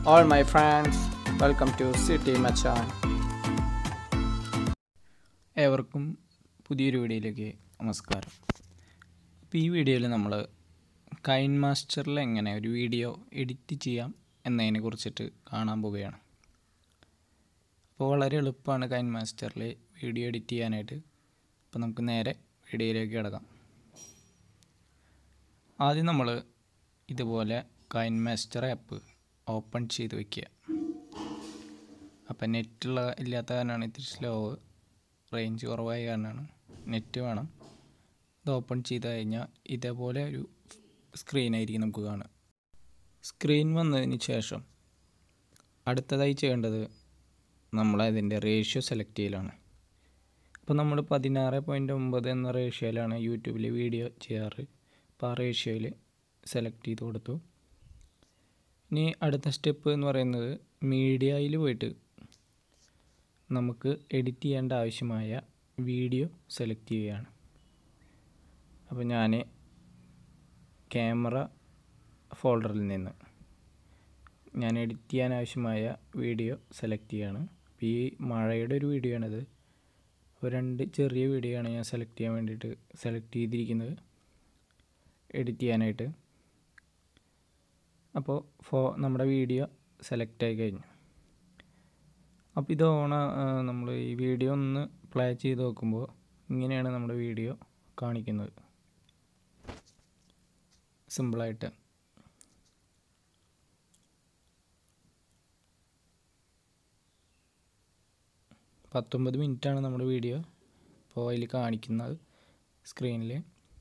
all my friends. Welcome to City Machan. ഏവർക്കും പുതിയൊരു വീഡിയോയിലേക്ക് നമസ്കാരം അപ്പോൾ ഈ വീഡിയോയിൽ നമ്മൾ കൈൻ മാസ്റ്ററിൽ എങ്ങനെ ഒരു വീഡിയോ എഡിറ്റ് ചെയ്യാം എന്നതിനെ കുറിച്ചിട്ട് കാണാൻ പോവുകയാണ് അപ്പോൾ വളരെ എളുപ്പമാണ് കൈൻ മാസ്റ്ററിൽ വീഡിയോ എഡിറ്റ് ചെയ്യാനായിട്ട് അപ്പോൾ നമുക്ക് നേരെ വീഡിയോയിലേക്ക് കിടക്കാം ആദ്യം നമ്മൾ ഇതുപോലെ കൈൻ മാസ്റ്റർ ആപ്പ് ഓപ്പൺ ചെയ്ത് വയ്ക്കുക അപ്പം നെറ്റുള്ള ഇല്ലാത്ത കാരണമാണ് ഇത്തിരി സ്ലോ റേഞ്ച് കുറവായ കാരണമാണ് നെറ്റ് വേണം ഇത് ഓപ്പൺ ചെയ്ത് കഴിഞ്ഞാൽ ഇതേപോലെ ഒരു സ്ക്രീനായിരിക്കും നമുക്ക് കാണുക സ്ക്രീൻ വന്നതിന് ശേഷം അടുത്തതായി ചെയ്യേണ്ടത് നമ്മൾ അതിൻ്റെ റേഷ്യോ സെലക്ട് ചെയ്യലാണ് അപ്പോൾ നമ്മൾ പതിനാറ് പോയിൻറ്റ് ഒമ്പത് എന്ന റേഷ്യോയിലാണ് യൂട്യൂബിൽ വീഡിയോ ചെയ്യാറ് അപ്പോൾ ആ റേഷ്യോയിൽ സെലക്ട് ചെയ്ത് കൊടുത്തു ഇനി അടുത്ത സ്റ്റെപ്പ് എന്ന് പറയുന്നത് മീഡിയയിൽ പോയിട്ട് നമുക്ക് എഡിറ്റ് ചെയ്യേണ്ട ആവശ്യമായ വീഡിയോ സെലക്ട് ചെയ്യുകയാണ് അപ്പോൾ ഞാൻ ക്യാമറ ഫോൾഡറിൽ നിന്ന് ഞാൻ എഡിറ്റ് ചെയ്യാൻ ആവശ്യമായ വീഡിയോ സെലക്ട് ചെയ്യുകയാണ് അപ്പോൾ ഈ മഴയുടെ ഒരു വീഡിയോ ആണിത് അപ്പോൾ രണ്ട് ചെറിയ വീഡിയോ ആണ് ഞാൻ സെലക്ട് ചെയ്യാൻ വേണ്ടിയിട്ട് സെലക്ട് ചെയ്തിരിക്കുന്നത് എഡിറ്റ് ചെയ്യാനായിട്ട് അപ്പോൾ ഫോ നമ്മുടെ വീഡിയോ സെലക്ട് ആയി കഴിഞ്ഞു അപ്പോൾ ഇത് ഓണ നമ്മൾ ഈ വീഡിയോ ഒന്ന് പ്ലേ ചെയ്ത് നോക്കുമ്പോൾ ഇങ്ങനെയാണ് നമ്മുടെ വീഡിയോ കാണിക്കുന്നത് സിമ്പിളായിട്ട് പത്തൊമ്പത് മിനിറ്റാണ് നമ്മുടെ വീഡിയോ അപ്പോൾ അതിൽ കാണിക്കുന്നത് സ്ക്രീനിൽ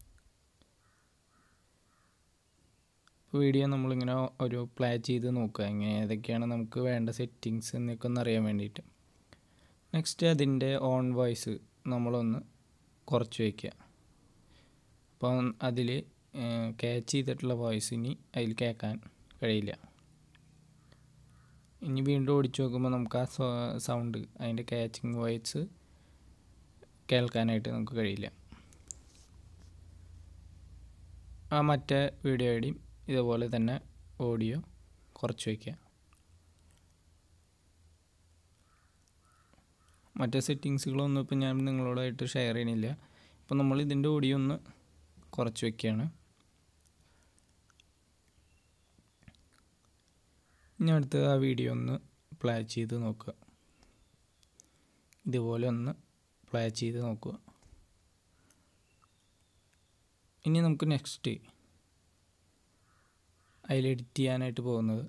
വീഡിയോ നമ്മളിങ്ങനെ ഒരു പ്ലേ ചെയ്ത് നോക്കുക എങ്ങനെ ഏതൊക്കെയാണ് നമുക്ക് വേണ്ട സെറ്റിങ്സ് എന്നൊക്കെ ഒന്ന് അറിയാൻ വേണ്ടിയിട്ട് നെക്സ്റ്റ് അതിൻ്റെ ഓൺ വോയിസ് നമ്മളൊന്ന് കുറച്ച് വയ്ക്കുക അപ്പോൾ അതിൽ ക്യാച്ച് ചെയ്തിട്ടുള്ള വോയിസ് ഇനി അതിൽ കേൾക്കാൻ കഴിയില്ല ഇനി വീണ്ടും ഓടിച്ചു നോക്കുമ്പോൾ നമുക്ക് ആ സൗണ്ട് അതിൻ്റെ ക്യാച്ചിങ് വോയിസ് കേൾക്കാനായിട്ട് നമുക്ക് കഴിയില്ല ആ മറ്റേ വീഡിയോ ഐഡിയും ഇതുപോലെ തന്നെ ഓഡിയോ കുറച്ച് വയ്ക്കുക മറ്റേ സെറ്റിങ്സുകളൊന്നും ഇപ്പം ഞാൻ നിങ്ങളോടായിട്ട് ഷെയർ ചെയ്യണില്ല ഇപ്പം നമ്മൾ ഇതിൻ്റെ ഓഡിയോ ഒന്ന് കുറച്ച് വയ്ക്കുകയാണ് ഇനി അടുത്ത് ആ വീഡിയോ ഒന്ന് പ്ലേ ചെയ്ത് നോക്കുക ഇതുപോലെ ഒന്ന് പ്ലേ ചെയ്ത് നോക്കുക ഇനി നമുക്ക് നെക്സ്റ്റ് അതിൽ എഡിറ്റ് ചെയ്യാനായിട്ട് പോകുന്നത്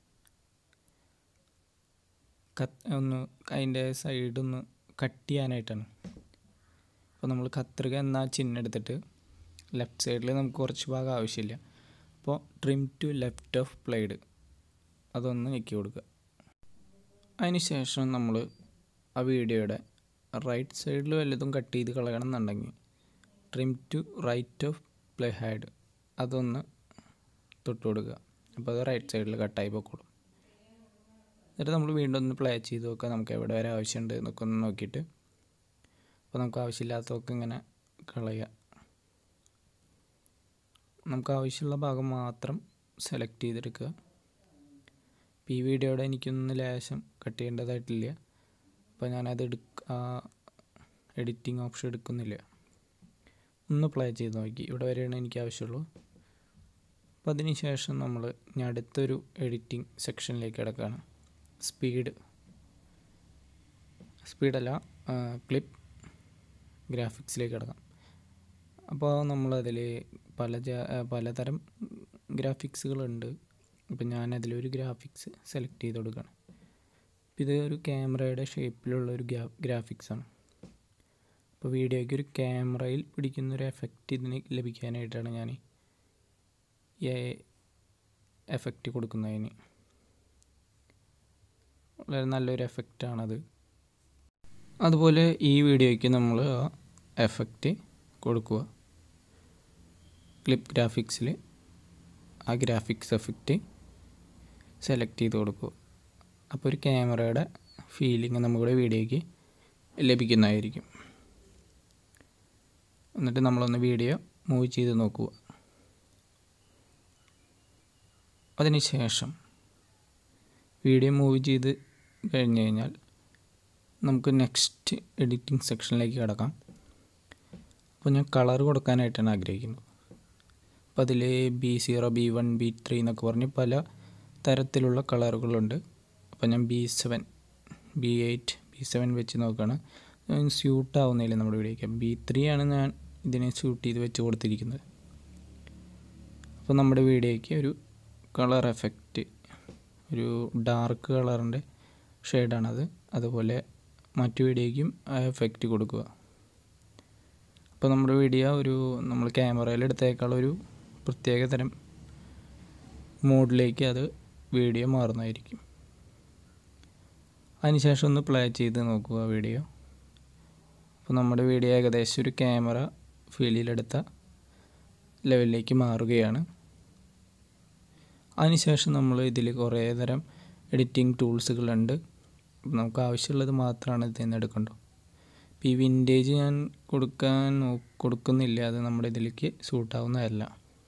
കത്ത് ഒന്ന് അതിൻ്റെ സൈഡൊന്ന് കട്ട് ചെയ്യാനായിട്ടാണ് അപ്പോൾ നമ്മൾ കത്രിക എന്ന ചിഹ്നം എടുത്തിട്ട് ലെഫ്റ്റ് സൈഡിൽ നമുക്ക് കുറച്ച് ഭാഗം ആവശ്യമില്ല അപ്പോൾ trim to left of playhead അതൊന്ന് ഞെക്കി കൊടുക്കുക അതിന് ശേഷം നമ്മൾ ആ വീഡിയോയുടെ റൈറ്റ് സൈഡിൽ വല്ലതും കട്ട് ചെയ്ത് കളയണം എന്നുണ്ടെങ്കിൽ trim to right of playhead അതൊന്ന് തൊട്ട് കൊടുക്കുക അപ്പോൾ അത് റൈറ്റ് സൈഡിൽ കട്ടായി പൊക്കോളും എന്നിട്ട് നമ്മൾ വീണ്ടും ഒന്ന് പ്ലേ ചെയ്ത് നോക്കുക നമുക്ക് എവിടെ വരെ ആവശ്യമുണ്ട് എന്നൊക്കെ ഒന്ന് നോക്കിയിട്ട് അപ്പോൾ നമുക്ക് ആവശ്യമില്ലാത്തതൊക്കെ ഇങ്ങനെ കളയുക നമുക്ക് ആവശ്യമുള്ള ഭാഗം മാത്രം സെലക്ട് ചെയ്തെടുക്കുക ഇപ്പോൾ ഈ വീഡിയോയുടെ എനിക്കൊന്ന് ലേശം കട്ട് ചെയ്യേണ്ടതായിട്ടില്ല അപ്പോൾ ഞാനത് എടുക്ക എഡിറ്റിംഗ് ഓപ്ഷൻ എടുക്കുന്നില്ല ഒന്ന് പ്ലേ ചെയ്ത് നോക്കി ഇവിടെ വരെയാണ് എനിക്ക് ആവശ്യമുള്ളൂ അപ്പോൾ അതിന് ശേഷം നമ്മൾ ഇനി അടുത്തൊരു എഡിറ്റിംഗ് സെക്ഷനിലേക്ക് കിടക്കുകയാണ് സ്പീഡ് സ്പീഡല്ല ക്ലിപ്പ് ഗ്രാഫിക്സിലേക്ക് കിടക്കാം അപ്പോൾ നമ്മളതിൽ പല പലതരം ഗ്രാഫിക്സുകളുണ്ട് ഇപ്പം ഞാനതിലൊരു ഗ്രാഫിക്സ് സെലക്ട് ചെയ്ത് കൊടുക്കുകയാണ് ഇത് ഒരു ക്യാമറയുടെ ഷേപ്പിലുള്ള ഒരു ഗ്രാഫിക്സാണ് അപ്പോൾ വീഡിയോയ്ക്ക് ഒരു ക്യാമറയിൽ പിടിക്കുന്ന ഒരു എഫക്റ്റ് ഇതിന് ലഭിക്കാനായിട്ടാണ് ഞാൻ എഫക്റ്റ് കൊടുക്കുന്നതിന് വളരെ നല്ലൊരു എഫക്റ്റാണത് അതുപോലെ ഈ വീഡിയോയ്ക്ക് നമ്മൾ ആ എഫക്റ്റ് കൊടുക്കുക ക്ലിപ്പ് ഗ്രാഫിക്സിൽ ആ ഗ്രാഫിക്സ് എഫക്റ്റ് സെലക്ട് ചെയ്ത് കൊടുക്കുക അപ്പോൾ ഒരു ക്യാമറയുടെ ഫീലിംഗ് നമ്മുടെ വീഡിയോയ്ക്ക് ലഭിക്കുന്നതായിരിക്കും എന്നിട്ട് നമ്മളൊന്ന് വീഡിയോ മൂവ് ചെയ്ത് നോക്കുക അതിനുശേഷം വീഡിയോ മൂവ് ചെയ്ത് കഴിഞ്ഞ് കഴിഞ്ഞാൽ നമുക്ക് നെക്സ്റ്റ് എഡിറ്റിംഗ് സെക്ഷനിലേക്ക് കിടക്കാം അപ്പോൾ ഞാൻ കളർ കൊടുക്കാനായിട്ടാണ് ആഗ്രഹിക്കുന്നത് അപ്പോൾ അതിൽ B zero B one B three എന്നൊക്കെ പറഞ്ഞ് പല തരത്തിലുള്ള കളറുകളുണ്ട് അപ്പോൾ ഞാൻ B seven B eight B seven വെച്ച് നോക്കുകയാണ് സ്യൂട്ട് ആവുന്നില്ല നമ്മുടെ വീഡിയോയ്ക്ക് ബി ത്രീ ആണ് ഞാൻ ഇതിനെ സ്യൂട്ട് ചെയ്ത് വെച്ച് കൊടുത്തിരിക്കുന്നത് അപ്പോൾ നമ്മുടെ വീഡിയോയ്ക്ക് ഒരു കളർ എഫക്റ്റ് ഒരു ഡാർക്ക് കളറിൻ്റെ ഷെയ്ഡാണത് അതുപോലെ മറ്റു വീഡിയോയ്ക്കും ആ എഫക്റ്റ് കൊടുക്കുക അപ്പോൾ നമ്മുടെ വീഡിയോ ഒരു നമ്മൾ ക്യാമറയിൽ എടുത്തേക്കാൾ ഒരു പ്രത്യേക തരം മോഡിലേക്ക് അത് വീഡിയോ മാറുന്നതായിരിക്കും അതിനുശേഷം ഒന്ന് പ്ലേ ചെയ്ത് നോക്കുക വീഡിയോ അപ്പോൾ നമ്മുടെ വീഡിയോ ഏകദേശം ഒരു ക്യാമറ ഫീലിലെടുത്ത ലെവലിലേക്ക് മാറുകയാണ് അതിനുശേഷം നമ്മൾ ഇതിൽ കുറേ തരം എഡിറ്റിംഗ് ടൂൾസുകളുണ്ട് നമുക്ക് ആവശ്യമുള്ളത് മാത്രമാണ് ഇതിൽ നിന്ന് എടുക്കേണ്ടത് ഇപ്പോൾ ഈ വിൻറ്റേജ് ഞാൻ കൊടുക്കാൻ നോ കൊടുക്കുന്നില്ല അത് നമ്മുടെ ഇതിലേക്ക് സൂട്ടാവുന്നതല്ല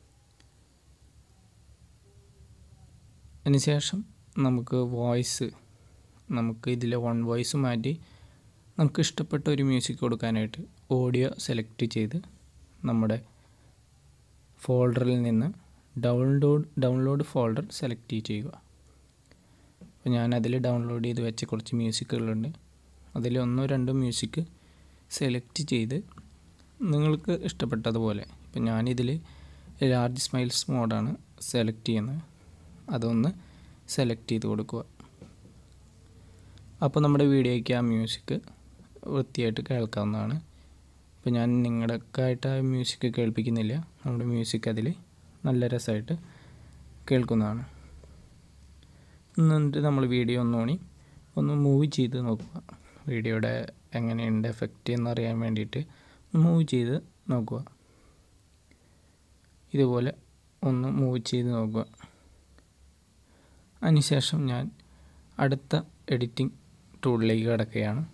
അതിനുശേഷം നമുക്ക് വോയിസ് നമുക്ക് ഇതിലെ വൺ വോയിസ് മാറ്റി നമുക്ക് ഇഷ്ടപ്പെട്ട ഒരു മ്യൂസിക് കൊടുക്കാനായിട്ട് ഓഡിയോ സെലക്ട് ചെയ്ത് നമ്മുടെ ഫോൾഡറിൽ നിന്ന് ഡൗൺലോഡ് ഡൗൺലോഡ് ഫോൾഡർ സെലക്ട് ചെയ്യുക അപ്പോൾ ഞാൻ അതിൽ ഡൗൺലോഡ് ചെയ്ത് വെച്ച കുറച്ച് മ്യൂസിക്കുകളുണ്ട് അതിൽ ഒന്നോ രണ്ടോ മ്യൂസിക് സെലക്ട് ചെയ്ത് നിങ്ങൾക്ക് ഇഷ്ടപ്പെട്ടതുപോലെ ഇപ്പം ഞാനിതിൽ ലാർജ് സ്മൈൽസ് മോഡാണ് സെലക്ട് ചെയ്യുന്നത് അതൊന്ന് സെലക്ട് ചെയ്ത് കൊടുക്കുക അപ്പോൾ നമ്മുടെ വീഡിയോയ്ക്ക് ആ മ്യൂസിക് വൃത്തിയായിട്ട് കേൾക്കാവുന്നതാണ് ഇപ്പോൾ ഞാൻ നിങ്ങളുടെക്കായിട്ട് ആ മ്യൂസിക് കേൾപ്പിക്കുന്നില്ല നമ്മുടെ മ്യൂസിക് അതിൽ നല്ല രസമായിട്ട് കേൾക്കുന്നതാണ് എന്നിട്ട് നമ്മൾ വീഡിയോ ഒന്നുകൂടി ഒന്ന് മൂവ് ചെയ്ത് നോക്കുക വീഡിയോയുടെ എങ്ങനെയുണ്ട് എഫക്റ്റ് എന്നറിയാൻ വേണ്ടിയിട്ട് മൂവ് ചെയ്ത് നോക്കുക ഇതുപോലെ ഒന്ന് മൂവ് ചെയ്ത് നോക്കുക അതിനുശേഷം ഞാൻ അടുത്ത എഡിറ്റിംഗ് ടൂളിലേക്ക് കിടക്കുകയാണ്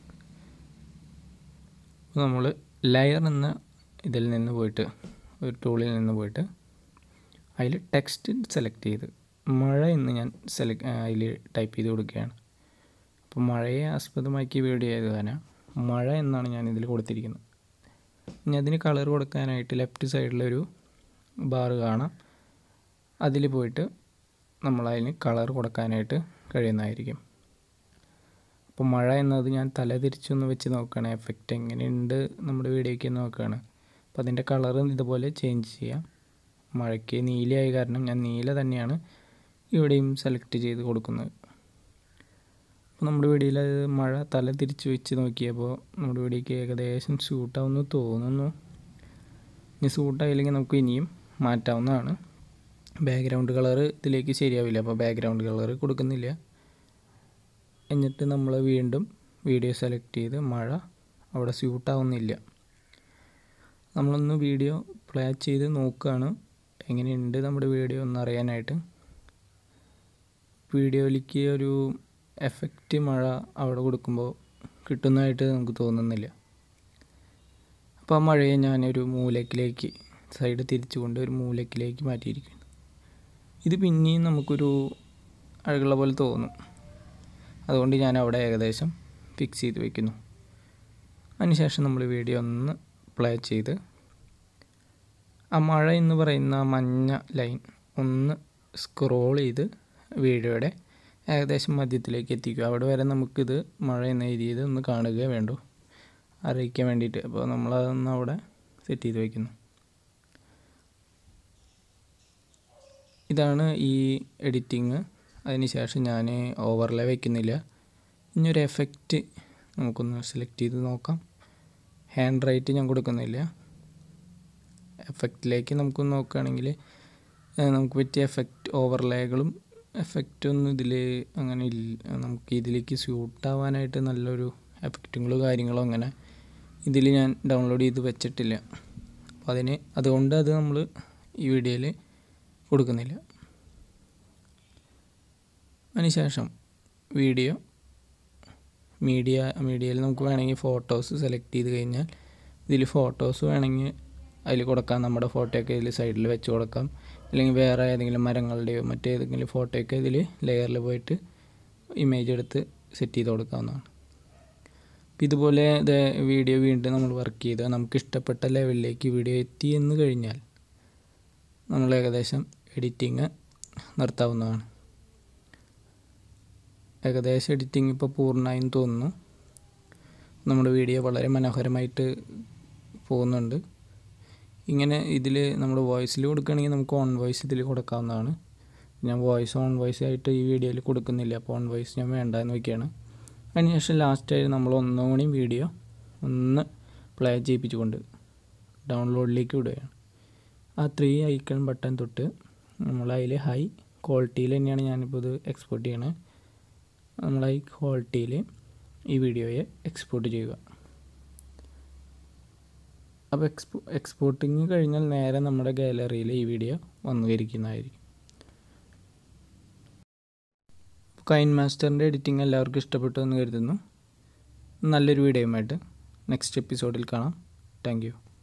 നമ്മൾ ലെയർ എന്ന ഇതിൽ നിന്ന് പോയിട്ട് ഒരു ടൂളിൽ നിന്ന് പോയിട്ട് അതിൽ ടെക്സ്റ്റ് സെലക്ട് ചെയ്ത് മഴ എന്ന് ഞാൻ സെലക്ട് അതിൽ ടൈപ്പ് ചെയ്ത് കൊടുക്കുകയാണ് അപ്പോൾ മഴയെ ആസ്പദമാക്കി വീഡിയോ ചെയ്തതാണ് മഴ എന്നാണ് ഞാൻ ഇതിൽ കൊടുത്തിരിക്കുന്നത് ഇനി അതിന് കളർ കൊടുക്കാനായിട്ട് ലെഫ്റ്റ് സൈഡിലൊരു ബാർ കാണാം അതിൽ പോയിട്ട് നമ്മൾ അതിന് കളർ കൊടുക്കാനായിട്ട് കഴിയുന്നതായിരിക്കും അപ്പോൾ മഴ എന്നത് ഞാൻ തല തിരിച്ചൊന്ന് വെച്ച് നോക്കുകയാണ് എഫക്റ്റ് എങ്ങനെയുണ്ട് നമ്മുടെ വീഡിയോയ്ക്ക് നോക്കുകയാണ് അപ്പോൾ അതിൻ്റെ കളർ ഇതുപോലെ ചേഞ്ച് ചെയ്യാം മഴയ്ക്ക് നീലയായ കാരണം ഞാൻ നീല തന്നെയാണ് ഇവിടെയും സെലക്ട് ചെയ്ത് കൊടുക്കുന്നത് അപ്പോൾ നമ്മുടെ വീഡിയോയിൽ അത് മഴ തല തിരിച്ച് വെച്ച് നോക്കിയപ്പോൾ നമ്മുടെ വീഡിയോയ്ക്ക് ഏകദേശം സൂട്ടാവുമെന്ന് തോന്നുന്നു ഇനി സൂട്ടായില്ലെങ്കിൽ നമുക്ക് ഇനിയും മാറ്റാവുന്നതാണ് ബാക്ക്ഗ്രൗണ്ട് കളർ ഇതിലേക്ക് ശരിയാവില്ല അപ്പോൾ ബാക്ക്ഗ്രൗണ്ട് കളർ കൊടുക്കുന്നില്ല എന്നിട്ട് നമ്മൾ വീണ്ടും വീഡിയോ സെലക്ട് ചെയ്ത് മഴ അവിടെ സ്യൂട്ടാവുന്നില്ല നമ്മളൊന്ന് വീഡിയോ പ്ലേ ചെയ്ത് നോക്കുകയാണ് എങ്ങനെയുണ്ട് നമ്മുടെ വീഡിയോ ഒന്ന് അറിയാനായിട്ട് വീഡിയോയിലേക്ക് ഒരു എഫക്റ്റ് മഴ അവിടെ കൊടുക്കുമ്പോൾ കിട്ടുന്നതായിട്ട് നമുക്ക് തോന്നുന്നില്ല അപ്പോൾ ആ മഴയെ ഞാനൊരു മൂലക്കിലേക്ക് സൈഡ് തിരിച്ചുകൊണ്ട് ഒരു മൂലക്കിലേക്ക് മാറ്റിയിരിക്കുന്നു ഇത് പിന്നെയും നമുക്കൊരു അഴകുള്ള പോലെ തോന്നും അതുകൊണ്ട് ഞാൻ അവിടെ ഏകദേശം ഫിക്സ് ചെയ്ത് വയ്ക്കുന്നു അതിനുശേഷം നമ്മൾ വീഡിയോ ഒന്ന് പ്ലേ ചെയ്ത് ആ മഴ എന്ന് പറയുന്ന മഞ്ഞ ലൈൻ ഒന്ന് സ്ക്രോൾ ചെയ്ത് വീഡിയോയുടെ ഏകദേശം മധ്യത്തിലേക്ക് എത്തിക്കുക അവിടെ വരെ നമുക്കിത് മഴ എന്ന എഴുതിയത് ഒന്ന് കാണുക വേണ്ടു അറിയിക്കാൻ വേണ്ടിയിട്ട് അപ്പോൾ നമ്മളതൊന്ന് അവിടെ സെറ്റ് ചെയ്ത് വയ്ക്കുന്നു ഇതാണ് ഈ എഡിറ്റിങ് അതിനുശേഷം ഞാൻ ഓവർലേ വയ്ക്കുന്നില്ല ഇനി ഒരു എഫക്റ്റ് നമുക്കൊന്ന് സെലക്ട് ചെയ്ത് നോക്കാം ഹാൻഡ് റൈറ്റ് ഞാൻ കൊടുക്കുന്നില്ല എഫക്റ്റിലേക്ക് നമുക്ക് നോക്കുകയാണെങ്കിൽ നമുക്ക് പറ്റിയ എഫക്റ്റ് ഓവർലേകളും എഫക്റ്റൊന്നും ഇതിൽ അങ്ങനെ ഇല്ല നമുക്ക് ഇതിലേക്ക് സ്യൂട്ടാവാനായിട്ട് നല്ലൊരു എഫക്റ്റുകളോ കാര്യങ്ങളോ അങ്ങനെ ഇതിൽ ഞാൻ ഡൗൺലോഡ് ചെയ്ത് വെച്ചിട്ടില്ല അപ്പോൾ അതിന് അതുകൊണ്ട് അത് നമ്മൾ ഈ വീഡിയോയിൽ കൊടുക്കുന്നില്ല അതിനുശേഷം വീഡിയോ മീഡിയ മീഡിയയിൽ നമുക്ക് വേണമെങ്കിൽ ഫോട്ടോസ് സെലക്ട് ചെയ്ത് കഴിഞ്ഞാൽ ഇതിൽ ഫോട്ടോസ് വേണമെങ്കിൽ അതിൽ കൊടുക്കാം നമ്മുടെ ഫോട്ടോയൊക്കെ ഇതിൽ സൈഡിൽ വെച്ച് കൊടുക്കാം അല്ലെങ്കിൽ വേറെ ഏതെങ്കിലും മരങ്ങളുടെയോ മറ്റേതെങ്കിലും ഫോട്ടോയൊക്കെ ഇതിൽ ലെയറിൽ പോയിട്ട് ഇമേജ് എടുത്ത് സെറ്റ് ചെയ്ത് കൊടുക്കാവുന്നതാണ് അപ്പോൾ ഇതുപോലെ ഇത് വീഡിയോ വീണ്ടും നമ്മൾ വർക്ക് ചെയ്ത് നമുക്ക് ഇഷ്ടപ്പെട്ട ലെവലിലേക്ക് വീഡിയോ എത്തി എന്ന് കഴിഞ്ഞാൽ നമ്മൾ ഏകദേശം എഡിറ്റിങ് നിർത്താവുന്നതാണ് ഏകദേശം എഡിറ്റിംഗ് ഇപ്പോൾ പൂർണ്ണമായും തോന്നുന്നു നമ്മുടെ വീഡിയോ വളരെ മനോഹരമായിട്ട് പോകുന്നുണ്ട് ഇങ്ങനെ ഇതിൽ നമ്മൾ വോയിസിൽ കൊടുക്കുകയാണെങ്കിൽ നമുക്ക് ഓൺ വോയിസ് ഇതിൽ കൊടുക്കാവുന്നതാണ് ഞാൻ വോയിസ് ഓൺ വോയിസ് ആയിട്ട് ഈ വീഡിയോയിൽ കൊടുക്കുന്നില്ല അപ്പോൾ ഓൺ വോയിസ് ഞാൻ വേണ്ട എന്ന് വയ്ക്കുകയാണ് അതിനുശേഷം ലാസ്റ്റായി നമ്മൾ ഒന്നുകൂടി വീഡിയോ ഒന്ന് പ്ലേ ചെയ്യിപ്പിച്ചുകൊണ്ട് ഡൗൺലോഡിലേക്ക് വിടുകയാണ് ആ ത്രീ ഐക്കൺ ബട്ടൺ തൊട്ട് നമ്മൾ അതിൽ ഹൈ ക്വാളിറ്റിയിൽ തന്നെയാണ് ഞാനിപ്പോൾ ഇത് എക്സ്പോർട്ട് ചെയ്യണത് നമ്മൾ ഹൈ ക്വാളിറ്റിയിൽ ഈ വീഡിയോയെ എക്സ്പോർട്ട് ചെയ്യുക അപ്പോൾ എക്സ്പോ എക്സ്പോർട്ടിങ് കഴിഞ്ഞാൽ നേരെ നമ്മുടെ ഗാലറിയിൽ ഈ വീഡിയോ വന്നുകരിക്കുന്നതായിരിക്കും കൈൻ മാസ്റ്ററിൻ്റെ എഡിറ്റിംഗ് എല്ലാവർക്കും ഇഷ്ടപ്പെട്ടു എന്ന് കരുതുന്നു നല്ലൊരു വീഡിയോയുമായിട്ട് നെക്സ്റ്റ് എപ്പിസോഡിൽ കാണാം താങ്ക്